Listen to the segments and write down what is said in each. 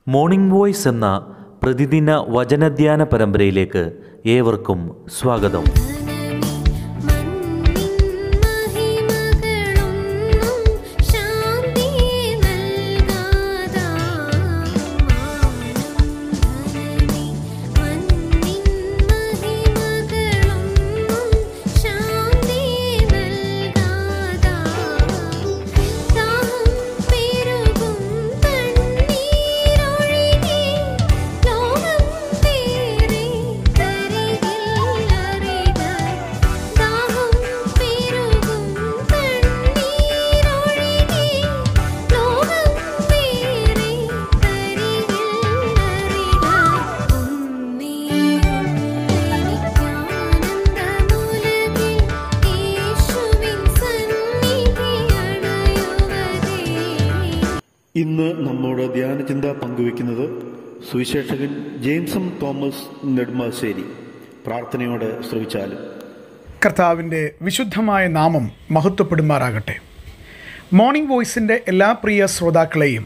morning voice എന്ന പ്രതിദിന വചനധ്യാന പരമ്പരയിലേക്ക് ഏവർക്കും സ്വാഗതം മണ്ണിൻ മഹിമകളൊന്നും ശാന്തി നൽകാതാ മാനം ധനമേ മണ്ണിൻ മഹിമകളൊന്നും ശാന്തി നൽകാതാ ദാഹം പെരുകും തണ്ണീരൊഴുകി ലോകം വേറെ കരികില്ലറിക ദാഹം പെരുകും തണ്ണീരൊഴുകി ലോകം വേറെ കരികില്ലറിക ഉമ്മേയുള്ളെനിക്കാനന്ദമുലകിൽ യേശുവിൻ സന്നിധി അണയുവതേ ഇന്ന് നമ്മോട് ധ്യാനചിന്ത പങ്കുവെക്കുന്നത് സുവിശേഷകൻ ജെയിംസം തോമസ് നെടുമ്പാശ്ശേരി പ്രാർത്ഥനയോടെ ശ്രവിച്ചാലും കർത്താവിൻ്റെ വിശുദ്ധമായ നാമം മഹത്വപ്പെടുമാറാകട്ടെ മോർണിംഗ് വോയിസിൻ്റെ എല്ലാ പ്രിയ ശ്രോതാക്കളെയും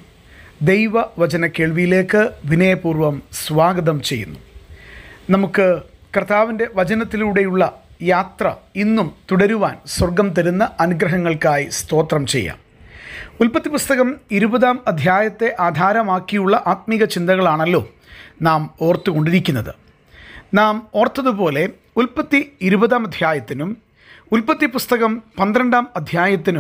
ദൈവവചന കേൾവിയിലേക്ക് വിനയപൂർവ്വം സ്വാഗതം ചെയ്യുന്നു നമുക്ക് കർത്താവിൻ്റെ വചനത്തിലൂടെയുള്ള യാത്ര ഇന്നും തുടരുവാൻ സ്വർഗം തരുന്ന അനുഗ്രഹങ്ങൾക്കായി സ്തോത്രം ചെയ്യാം ഉൽപ്പത്തി പുസ്തകം ഇരുപതാം അധ്യായത്തെ ആധാരമാക്കിയുള്ള ആത്മീക ചിന്തകളാണല്ലോ നാം ഓർത്തുകൊണ്ടിരിക്കുന്നത് നാം ഓർത്തതുപോലെ ഉൽപ്പത്തി ഇരുപതാം അധ്യായത്തിനും ഉൽപ്പത്തി പുസ്തകം പന്ത്രണ്ടാം അധ്യായത്തിനും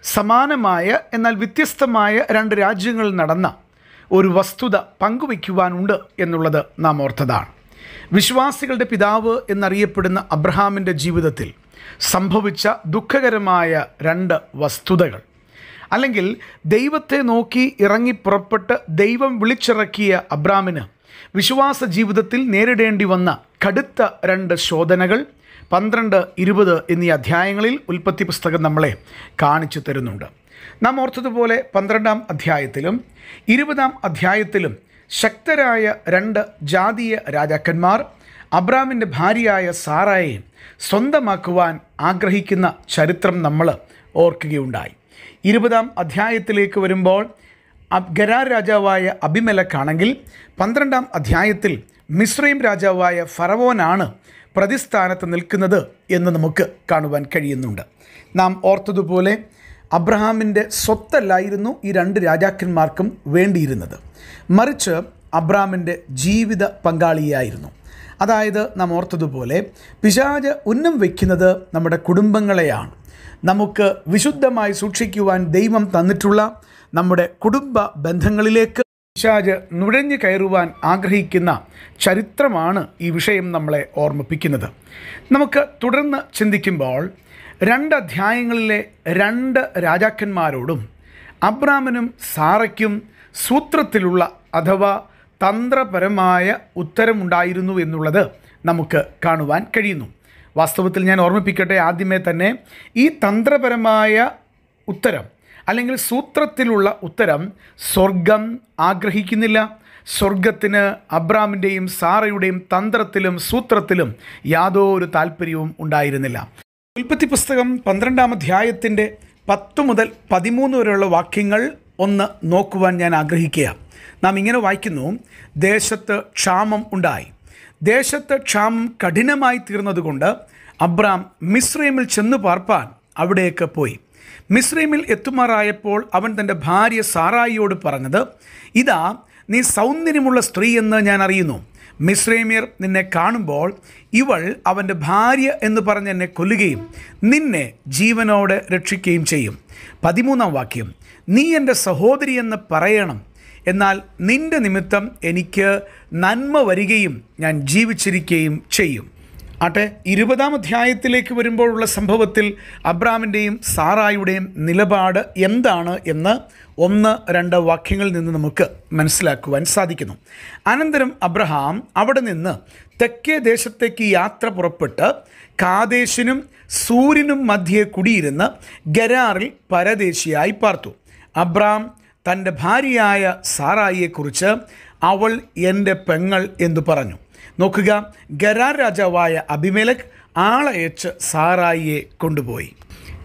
സമാനമായ എന്നാൽ വ്യത്യസ്തമായ രണ്ട് രാജ്യങ്ങളിൽ നടന്ന ഒരു വസ്തുത പങ്കുവയ്ക്കുവാനുണ്ട് എന്നുള്ളത് നാം ഓർത്തതാണ് വിശ്വാസികളുടെ പിതാവ് എന്നറിയപ്പെടുന്ന അബ്രഹാമിൻ്റെ ജീവിതത്തിൽ സംഭവിച്ച ദുഃഖകരമായ രണ്ട് വസ്തുതകൾ അല്ലെങ്കിൽ ദൈവത്തെ നോക്കി ഇറങ്ങി പുറപ്പെട്ട് ദൈവം വിളിച്ചിറക്കിയ അബ്രാമിന് വിശ്വാസ ജീവിതത്തിൽ നേരിടേണ്ടി വന്ന കടുത്ത രണ്ട് ശോധനകൾ പന്ത്രണ്ട് ഇരുപത് എന്നീ അധ്യായങ്ങളിൽ ഉൽപ്പത്തി പുസ്തകം നമ്മളെ കാണിച്ചു തരുന്നുണ്ട് നാം ഓർത്തതുപോലെ പന്ത്രണ്ടാം അധ്യായത്തിലും ഇരുപതാം അധ്യായത്തിലും ശക്തരായ രണ്ട് ജാതീയ രാജാക്കന്മാർ അബ്രാമിൻ്റെ ഭാര്യയായ സാറായെ സ്വന്തമാക്കുവാൻ ആഗ്രഹിക്കുന്ന ചരിത്രം നമ്മൾ ഓർക്കുകയുണ്ടായി ഇരുപതാം അധ്യായത്തിലേക്ക് വരുമ്പോൾ അബ് ഗരാർ രാജാവായ അബിമലക്കാണെങ്കിൽ പന്ത്രണ്ടാം അധ്യായത്തിൽ മിശ്രയും രാജാവായ ഫറവോനാണ് പ്രതിസ്ഥാനത്ത് നിൽക്കുന്നത് എന്ന് നമുക്ക് കാണുവാൻ കഴിയുന്നുണ്ട് നാം ഓർത്തതുപോലെ അബ്രഹാമിൻ്റെ സ്വത്തല്ലായിരുന്നു ഈ രണ്ട് രാജാക്കന്മാർക്കും വേണ്ടിയിരുന്നത് മറിച്ച് അബ്രാമിൻ്റെ ജീവിത പങ്കാളിയായിരുന്നു അതായത് നാം ഓർത്തതുപോലെ പിശാജ് ഉന്നം വയ്ക്കുന്നത് നമ്മുടെ കുടുംബങ്ങളെയാണ് നമുക്ക് വിശുദ്ധമായി സൂക്ഷിക്കുവാൻ ദൈവം തന്നിട്ടുള്ള നമ്മുടെ കുടുംബ ബന്ധങ്ങളിലേക്ക് പിശാജ് നുഴഞ്ഞു കയറുവാൻ ആഗ്രഹിക്കുന്ന ചരിത്രമാണ് ഈ വിഷയം നമ്മളെ ഓർമ്മിപ്പിക്കുന്നത് നമുക്ക് തുടർന്ന് ചിന്തിക്കുമ്പോൾ രണ്ട് അധ്യായങ്ങളിലെ രണ്ട് രാജാക്കന്മാരോടും അബ്രാമിനും സാറയ്ക്കും സൂത്രത്തിലുള്ള അഥവാ തന്ത്രപരമായ ഉത്തരമുണ്ടായിരുന്നു എന്നുള്ളത് നമുക്ക് കാണുവാൻ കഴിയുന്നു വാസ്തവത്തിൽ ഞാൻ ഓർമ്മിപ്പിക്കട്ടെ ആദ്യമേ തന്നെ ഈ തന്ത്രപരമായ ഉത്തരം അല്ലെങ്കിൽ സൂത്രത്തിലുള്ള ഉത്തരം സ്വർഗം ആഗ്രഹിക്കുന്നില്ല സ്വർഗത്തിന് അബ്രാമിൻ്റെയും സാറയുടെയും തന്ത്രത്തിലും സൂത്രത്തിലും യാതൊരു താല്പര്യവും ഉണ്ടായിരുന്നില്ല ഉൽപ്പത്തി പുസ്തകം പന്ത്രണ്ടാം അധ്യായത്തിൻ്റെ പത്ത് മുതൽ പതിമൂന്ന് വരെയുള്ള വാക്യങ്ങൾ ഒന്ന് നോക്കുവാൻ ഞാൻ ആഗ്രഹിക്കുക നാം ഇങ്ങനെ വായിക്കുന്നു ദേശത്ത് ക്ഷാമം ഉണ്ടായി ദേശത്ത് ക്ഷാമം കഠിനമായി തീർന്നതുകൊണ്ട് അബ്രാം മിസ്രൈമിൽ ചെന്ന് പാർപ്പാൻ അവിടേക്ക് പോയി മിസ്രൈമിൽ എത്തുമാറായപ്പോൾ അവൻ തൻ്റെ ഭാര്യ സാറായിയോട് പറഞ്ഞത് ഇതാ നീ സൗന്ദര്യമുള്ള സ്ത്രീ എന്ന് ഞാൻ അറിയുന്നു മിസ്രൈമ്യർ നിന്നെ കാണുമ്പോൾ ഇവൾ അവൻ്റെ ഭാര്യ എന്ന് പറഞ്ഞ് എന്നെ കൊല്ലുകയും നിന്നെ ജീവനോടെ രക്ഷിക്കുകയും ചെയ്യും പതിമൂന്നാം വാക്യം നീ എൻ്റെ സഹോദരി എന്ന് പറയണം എന്നാൽ നിന്റെ നിമിത്തം എനിക്ക് നന്മ വരികയും ഞാൻ ജീവിച്ചിരിക്കുകയും ചെയ്യും ആട്ടെ ഇരുപതാം അധ്യായത്തിലേക്ക് വരുമ്പോഴുള്ള സംഭവത്തിൽ അബ്രാമിൻ്റെയും സാറായുടെയും നിലപാട് എന്താണ് എന്ന് ഒന്ന് രണ്ട് വാക്യങ്ങളിൽ നിന്ന് നമുക്ക് മനസ്സിലാക്കുവാൻ സാധിക്കുന്നു അനന്തരം അബ്രഹാം അവിടെ നിന്ന് തെക്കേ ദേശത്തേക്ക് യാത്ര പുറപ്പെട്ട് കാദേശിനും സൂര്യനും മധ്യേ കുടിയിരുന്ന് ഗരാറിൽ പരദേശിയായി പാർത്തു അബ്രാം തൻ്റെ ഭാര്യയായ സാറായിയെക്കുറിച്ച് അവൾ എൻ്റെ പെങ്ങൾ എന്ന് പറഞ്ഞു നോക്കുക ഗരാർ രാജാവായ അഭിമേലക് ആളയച്ച് സാറായിയെ കൊണ്ടുപോയി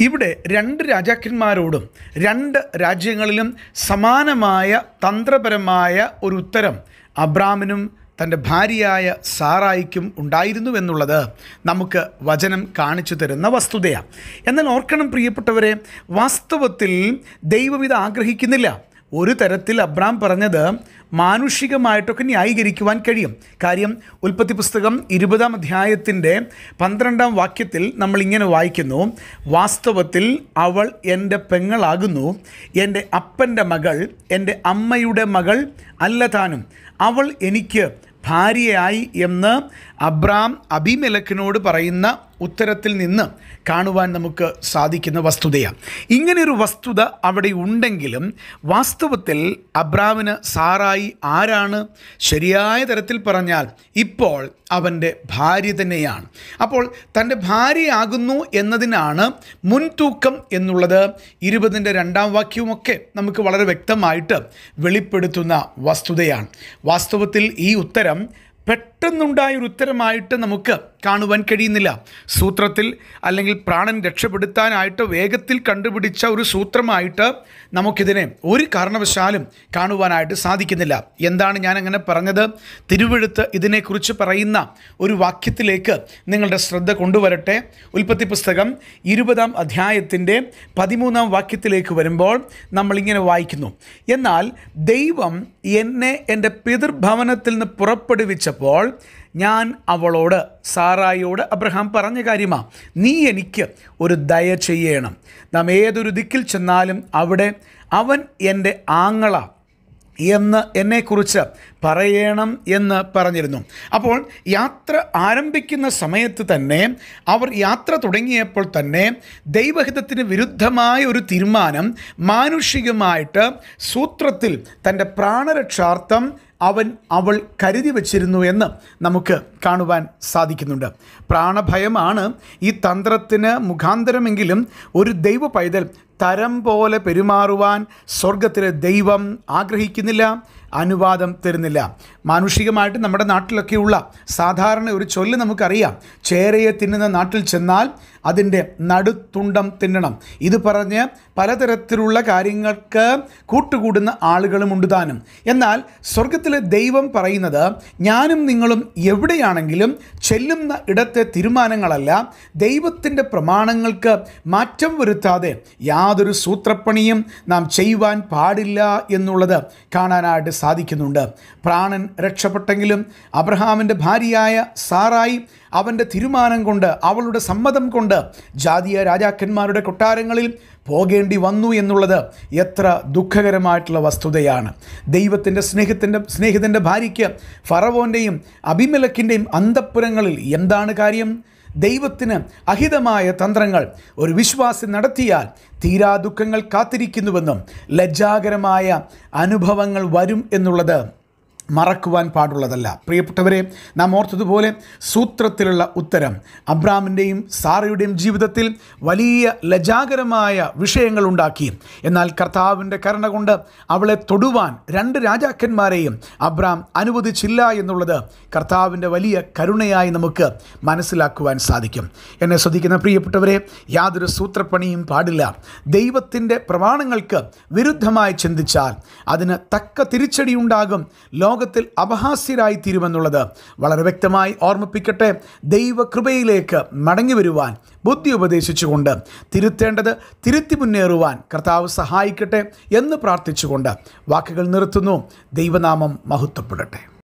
ഇവിടെ രണ്ട് രാജാക്കന്മാരോടും രണ്ട് രാജ്യങ്ങളിലും സമാനമായ തന്ത്രപരമായ ഒരു ഉത്തരം അബ്രാമിനും തൻ്റെ ഭാര്യയായ സാറായിക്കും ഉണ്ടായിരുന്നു എന്നുള്ളത് നമുക്ക് വചനം കാണിച്ചു തരുന്ന വസ്തുതയാണ് എന്നാൽ ഓർക്കണം പ്രിയപ്പെട്ടവരെ വാസ്തവത്തിൽ ദൈവം ഇത് ആഗ്രഹിക്കുന്നില്ല ഒരു തരത്തിൽ അബ്രാം പറഞ്ഞത് മാനുഷികമായിട്ടൊക്കെ ന്യായീകരിക്കുവാൻ കഴിയും കാര്യം ഉൽപ്പത്തി പുസ്തകം ഇരുപതാം അധ്യായത്തിൻ്റെ പന്ത്രണ്ടാം വാക്യത്തിൽ നമ്മൾ ഇങ്ങനെ വായിക്കുന്നു വാസ്തവത്തിൽ അവൾ എൻ്റെ പെങ്ങളാകുന്നു എൻ്റെ അപ്പൻ്റെ മകൾ എൻ്റെ അമ്മയുടെ മകൾ അല്ല താനും അവൾ എനിക്ക് ഭാര്യയായി എന്ന് അബ്രാം അബിമെലക്കിനോട് പറയുന്ന ഉത്തരത്തിൽ നിന്ന് കാണുവാൻ നമുക്ക് സാധിക്കുന്ന വസ്തുതയാണ് ഇങ്ങനെയൊരു വസ്തുത അവിടെ ഉണ്ടെങ്കിലും വാസ്തവത്തിൽ അബ്രാമിന് സാറായി ആരാണ് ശരിയായ തരത്തിൽ പറഞ്ഞാൽ ഇപ്പോൾ അവൻ്റെ ഭാര്യ തന്നെയാണ് അപ്പോൾ തൻ്റെ ഭാര്യയാകുന്നു എന്നതിനാണ് മുൻതൂക്കം എന്നുള്ളത് ഇരുപതിൻ്റെ രണ്ടാം വാക്യവുമൊക്കെ നമുക്ക് വളരെ വ്യക്തമായിട്ട് വെളിപ്പെടുത്തുന്ന വസ്തുതയാണ് വാസ്തവത്തിൽ ഈ ഉത്തരം പെട്ടെന്നുണ്ടായ ഒരു ഉത്തരമായിട്ട് നമുക്ക് കാണുവാൻ കഴിയുന്നില്ല സൂത്രത്തിൽ അല്ലെങ്കിൽ പ്രാണൻ രക്ഷപ്പെടുത്താനായിട്ട് വേഗത്തിൽ കണ്ടുപിടിച്ച ഒരു സൂത്രമായിട്ട് നമുക്കിതിനെ ഒരു കാരണവശാലും കാണുവാനായിട്ട് സാധിക്കുന്നില്ല എന്താണ് ഞാൻ അങ്ങനെ പറഞ്ഞത് തിരുവെഴുത്ത് ഇതിനെക്കുറിച്ച് പറയുന്ന ഒരു വാക്യത്തിലേക്ക് നിങ്ങളുടെ ശ്രദ്ധ കൊണ്ടുവരട്ടെ ഉൽപ്പത്തി പുസ്തകം ഇരുപതാം അധ്യായത്തിൻ്റെ പതിമൂന്നാം വാക്യത്തിലേക്ക് വരുമ്പോൾ നമ്മളിങ്ങനെ വായിക്കുന്നു എന്നാൽ ദൈവം എന്നെ എൻ്റെ പിതൃഭവനത്തിൽ നിന്ന് പുറപ്പെടുവിച്ചപ്പോൾ ഞാൻ അവളോട് സാറായിയോട് അബ്രഹാം പറഞ്ഞ കാര്യമാ നീ എനിക്ക് ഒരു ദയ ചെയ്യണം നാം ഏതൊരു ദിക്കിൽ ചെന്നാലും അവിടെ അവൻ എൻ്റെ ആങ്ങള എന്ന് എന്നെക്കുറിച്ച് പറയണം എന്ന് പറഞ്ഞിരുന്നു അപ്പോൾ യാത്ര ആരംഭിക്കുന്ന സമയത്ത് തന്നെ അവർ യാത്ര തുടങ്ങിയപ്പോൾ തന്നെ ദൈവഹിതത്തിന് വിരുദ്ധമായ ഒരു തീരുമാനം മാനുഷികമായിട്ട് സൂത്രത്തിൽ തൻ്റെ പ്രാണരക്ഷാർത്ഥം അവൻ അവൾ കരുതി വച്ചിരുന്നു എന്ന് നമുക്ക് കാണുവാൻ സാധിക്കുന്നുണ്ട് പ്രാണഭയമാണ് ഈ തന്ത്രത്തിന് മുഖാന്തരമെങ്കിലും ഒരു ദൈവ പൈതൽ തരം പോലെ പെരുമാറുവാൻ സ്വർഗത്തിലെ ദൈവം ആഗ്രഹിക്കുന്നില്ല അനുവാദം തരുന്നില്ല മാനുഷികമായിട്ട് നമ്മുടെ നാട്ടിലൊക്കെയുള്ള സാധാരണ ഒരു ചൊല്ല് നമുക്കറിയാം ചേരയെ തിന്നുന്ന നാട്ടിൽ ചെന്നാൽ അതിൻ്റെ നടുത്തുണ്ടം തിന്നണം ഇത് പറഞ്ഞ് പലതരത്തിലുള്ള കാര്യങ്ങൾക്ക് കൂട്ടുകൂടുന്ന ആളുകളുമുണ്ട് താനും എന്നാൽ സ്വർഗത്തിലെ ദൈവം പറയുന്നത് ഞാനും നിങ്ങളും എവിടെയാണെങ്കിലും ചെല്ലുന്ന ഇടത്തെ തീരുമാനങ്ങളല്ല ദൈവത്തിൻ്റെ പ്രമാണങ്ങൾക്ക് മാറ്റം വരുത്താതെ യാതൊരു സൂത്രപ്പണിയും നാം ചെയ്യുവാൻ പാടില്ല എന്നുള്ളത് കാണാനായിട്ട് സാധിക്കുന്നുണ്ട് പ്രാണൻ രക്ഷപ്പെട്ടെങ്കിലും അബ്രഹാമിൻ്റെ ഭാര്യയായ സാറായി അവൻ്റെ തീരുമാനം കൊണ്ട് അവളുടെ സമ്മതം കൊണ്ട് ജാതീയ രാജാക്കന്മാരുടെ കൊട്ടാരങ്ങളിൽ പോകേണ്ടി വന്നു എന്നുള്ളത് എത്ര ദുഃഖകരമായിട്ടുള്ള വസ്തുതയാണ് ദൈവത്തിൻ്റെ സ്നേഹത്തിൻ്റെ സ്നേഹിതൻ്റെ ഭാര്യയ്ക്ക് ഫറവോൻ്റെയും അഭിമലക്കിൻ്റെയും അന്തപ്പുരങ്ങളിൽ എന്താണ് കാര്യം ദൈവത്തിന് അഹിതമായ തന്ത്രങ്ങൾ ഒരു വിശ്വാസി നടത്തിയാൽ തീരാ ദുഃഖങ്ങൾ കാത്തിരിക്കുന്നുവെന്നും ലജ്ജാകരമായ അനുഭവങ്ങൾ വരും എന്നുള്ളത് മറക്കുവാൻ പാടുള്ളതല്ല പ്രിയപ്പെട്ടവരെ നാം ഓർത്തതുപോലെ സൂത്രത്തിലുള്ള ഉത്തരം അബ്രാമിൻ്റെയും സാറയുടെയും ജീവിതത്തിൽ വലിയ ലജാകരമായ വിഷയങ്ങൾ ഉണ്ടാക്കി എന്നാൽ കർത്താവിൻ്റെ കരുണ കൊണ്ട് അവളെ തൊടുവാൻ രണ്ട് രാജാക്കന്മാരെയും അബ്രാം അനുവദിച്ചില്ല എന്നുള്ളത് കർത്താവിൻ്റെ വലിയ കരുണയായി നമുക്ക് മനസ്സിലാക്കുവാൻ സാധിക്കും എന്നെ ശ്രദ്ധിക്കുന്ന പ്രിയപ്പെട്ടവരെ യാതൊരു സൂത്രപ്പണിയും പാടില്ല ദൈവത്തിൻ്റെ പ്രമാണങ്ങൾക്ക് വിരുദ്ധമായി ചിന്തിച്ചാൽ അതിന് തക്ക തിരിച്ചടിയുണ്ടാകും ലോകത്തിൽ അപഹാസ്യരായി തീരുമെന്നുള്ളത് വളരെ വ്യക്തമായി ഓർമ്മിപ്പിക്കട്ടെ ദൈവകൃപയിലേക്ക് മടങ്ങി വരുവാൻ ബുദ്ധി ഉപദേശിച്ചുകൊണ്ട് തിരുത്തേണ്ടത് തിരുത്തി മുന്നേറുവാൻ കർത്താവ് സഹായിക്കട്ടെ എന്ന് പ്രാർത്ഥിച്ചുകൊണ്ട് വാക്കുകൾ നിർത്തുന്നു ദൈവനാമം മഹത്വപ്പെടട്ടെ